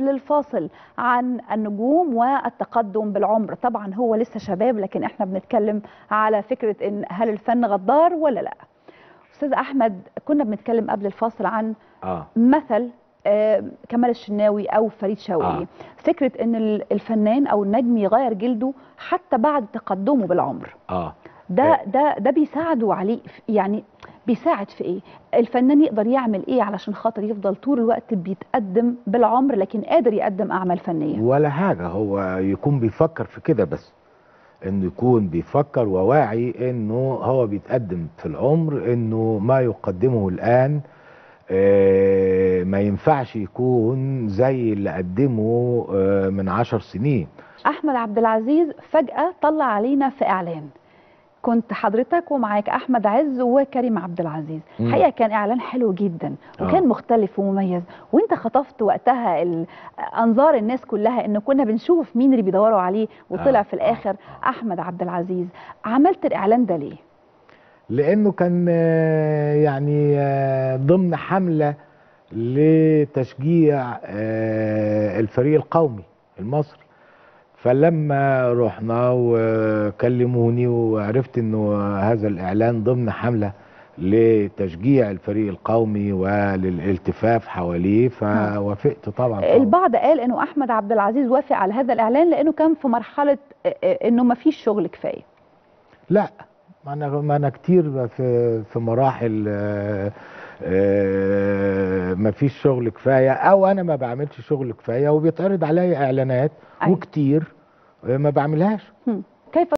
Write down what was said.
قبل الفاصل عن النجوم والتقدم بالعمر طبعا هو لسه شباب لكن احنا بنتكلم على فكرة ان هل الفن غدار ولا لا استاذ احمد كنا بنتكلم قبل الفاصل عن اه مثل آه، كمال الشناوي او فريد شوقي آه. فكرة ان ال- الفنان او النجم يغير جلده حتى بعد تقدمه بالعمر اه ده ده ده بيساعده عليه في- يعني بيساعد في ايه الفنان يقدر يعمل ايه علشان خاطر يفضل طول الوقت بيتقدم بالعمر لكن قادر يقدم اعمال فنيه ولا حاجة هو يكون بيفكر في كده بس انه يكون بيفكر وواعي انه هو بيتقدم في العمر انه ما يقدمه الان آه، ما ينفعش يكون زي اللي قدمه آه، من عشر سنين احمد عبد العزيز فجاه طلع علينا في اعلان كنت حضرتك ومعاك احمد عز وكريم عبد العزيز مم. الحقيقه كان اعلان حلو جدا وكان آه. مختلف ومميز وانت خطفت وقتها ال- انظار الناس كلها ان كنا بنشوف مين اللي بيدوروا عليه وطلع آه، في الاخر آه، احمد عبد العزيز عملت الاعلان ده ليه لانه كان آه، يعني آه، ضمن حملة لتشجيع آه، الفريق القومي المصري فلما رحنا وكلموني وعرفت انه هذا الاعلان ضمن حملة لتشجيع الفريق القومي وللالتفاف حواليه فوافقت طبعا, طبعا. البعض قال انه احمد عبد العزيز وافق على هذا الاعلان لانه كان في مرحله آه، آه، انه ما فيش شغل كفايه لا ما انا ما انا كتير في في مراحل آه، آه، ما فيش شغل كفايه او انا ما بعملش شغل كفايه وبيتعرض عليا اعلانات أيوة. وكتير آه، ما بعملهاش هم.